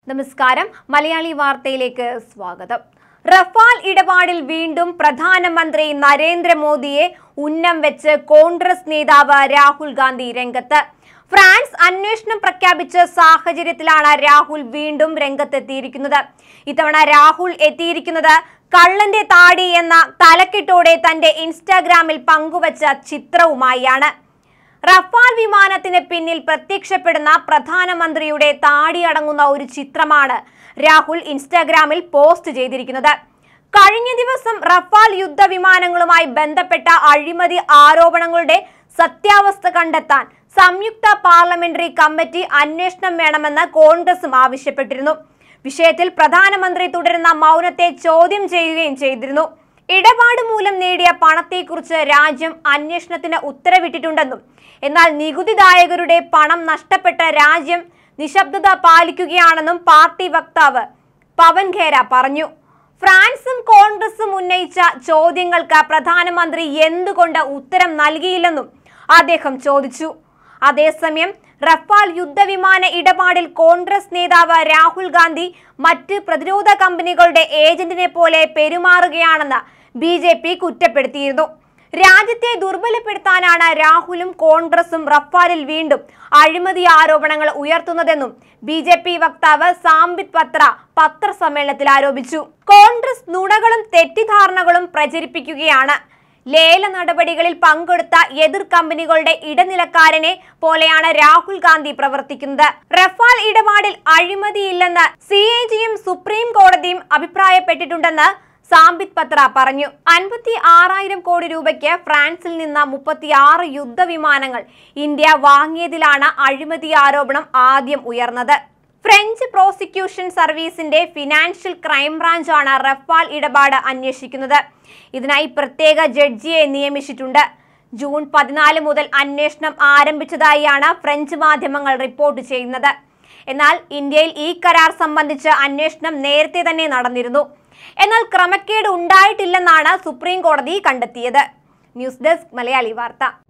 നമസ്കാരം മലയാളി വാർത്തയിലേക്ക് സ്വാഗതം റഫാൽ ഇടപാടിൽ വീണ്ടും പ്രധാനമന്ത്രി നരേന്ദ്രമോദിയെ ഉന്നം വെച്ച് കോൺഗ്രസ് നേതാവ് രാഹുൽ ഗാന്ധി രംഗത്ത് ഫ്രാൻസ് അന്വേഷണം പ്രഖ്യാപിച്ച സാഹചര്യത്തിലാണ് രാഹുൽ വീണ്ടും രംഗത്തെത്തിയിരിക്കുന്നത് ഇത്തവണ രാഹുൽ എത്തിയിരിക്കുന്നത് കള്ളന്റെ താടി എന്ന തലക്കെട്ടോടെ തന്റെ ഇൻസ്റ്റാഗ്രാമിൽ പങ്കുവച്ച ചിത്രവുമായാണ് റഫാൽ വിമാനത്തിന് പിന്നിൽ പ്രത്യക്ഷപ്പെടുന്ന പ്രധാനമന്ത്രിയുടെ താടി അടങ്ങുന്ന ഒരു ചിത്രമാണ് രാഹുൽ ഇൻസ്റ്റാഗ്രാമിൽ പോസ്റ്റ് ചെയ്തിരിക്കുന്നത് കഴിഞ്ഞ ദിവസം റഫാൽ യുദ്ധവിമാനങ്ങളുമായി ബന്ധപ്പെട്ട അഴിമതി ആരോപണങ്ങളുടെ സത്യാവസ്ഥ കണ്ടെത്താൻ സംയുക്ത പാർലമെന്ററി കമ്മിറ്റി അന്വേഷണം വേണമെന്ന് കോൺഗ്രസും ആവശ്യപ്പെട്ടിരുന്നു വിഷയത്തിൽ പ്രധാനമന്ത്രി തുടരുന്ന മൗനത്തെ ചോദ്യം ചെയ്യുകയും ചെയ്തിരുന്നു ഇടപാട് മൂലം നേടിയ പണത്തെക്കുറിച്ച് രാജ്യം അന്വേഷണത്തിന് ഉത്തരവിട്ടിട്ടുണ്ടെന്നും എന്നാൽ നികുതിദായകരുടെ പണം നഷ്ടപ്പെട്ട രാജ്യം നിശബ്ദത പാലിക്കുകയാണെന്നും പാർട്ടി വക്താവ് പവൻ ഖേര പറഞ്ഞു ഫ്രാൻസും കോൺഗ്രസും ഉന്നയിച്ച ചോദ്യങ്ങൾക്ക് പ്രധാനമന്ത്രി എന്തുകൊണ്ട് ഉത്തരം നൽകിയില്ലെന്നും അദ്ദേഹം ചോദിച്ചു അതേസമയം റഫാൽ യുദ്ധവിമാന ഇടപാടിൽ കോൺഗ്രസ് നേതാവ് രാഹുൽ ഗാന്ധി മറ്റ് പ്രതിരോധ കമ്പനികളുടെ ഏജന്റിനെ പോലെ പെരുമാറുകയാണെന്ന് ബി ജെ പി കുറ്റപ്പെടുത്തിയിരുന്നു രാജ്യത്തെ ദുർബലപ്പെടുത്താനാണ് രാഹുലും കോൺഗ്രസും റഫാലിൽ വീണ്ടും അഴിമതി ആരോപണങ്ങൾ ഉയർത്തുന്നതെന്നും ബി ജെ പി വക്താവ് സാംബിത് പത്ര പത്രസമ്മേളനത്തിൽ ആരോപിച്ചു കോൺഗ്രസ് നുണകളും തെറ്റിദ്ധാരണകളും പ്രചരിപ്പിക്കുകയാണ് ലേല നടപടികളിൽ പങ്കെടുത്ത എതിർ കമ്പനികളുടെ ഇടനിലക്കാരനെ പോലെയാണ് രാഹുൽ ഗാന്ധി പ്രവർത്തിക്കുന്നത് റഫാൽ ഇടപാടിൽ അഴിമതിയില്ലെന്ന് സി എ ജിയും സുപ്രീം കോടതിയും അഭിപ്രായപ്പെട്ടിട്ടുണ്ടെന്ന് സാംബിത് പത്ര പറഞ്ഞു അൻപത്തി ആറായിരം കോടി രൂപയ്ക്ക് ഫ്രാൻസിൽ നിന്ന് മുപ്പത്തി ആറ് യുദ്ധവിമാനങ്ങൾ ഇന്ത്യ വാങ്ങിയതിലാണ് അഴിമതി ആരോപണം ആദ്യം ഉയർന്നത് ഫ്രഞ്ച് പ്രോസിക്യൂഷൻ സർവീസിന്റെ ഫിനാൻഷ്യൽ ക്രൈം ബ്രാഞ്ചാണ് റഫാൽ ഇടപാട് അന്വേഷിക്കുന്നത് ഇതിനായി പ്രത്യേക ജഡ്ജിയെ നിയമിച്ചിട്ടുണ്ട് ജൂൺ പതിനാല് മുതൽ അന്വേഷണം ആരംഭിച്ചതായാണ് ഫ്രഞ്ച് മാധ്യമങ്ങൾ റിപ്പോർട്ട് ചെയ്യുന്നത് എന്നാൽ ഇന്ത്യയിൽ ഈ കരാർ സംബന്ധിച്ച് അന്വേഷണം നേരത്തെ തന്നെ നടന്നിരുന്നു എന്നാൽ ക്രമക്കേട് ഉണ്ടായിട്ടില്ലെന്നാണ് സുപ്രീം കോടതി കണ്ടെത്തിയത് ന്യൂസ് ഡെസ്ക് മലയാളി വാർത്ത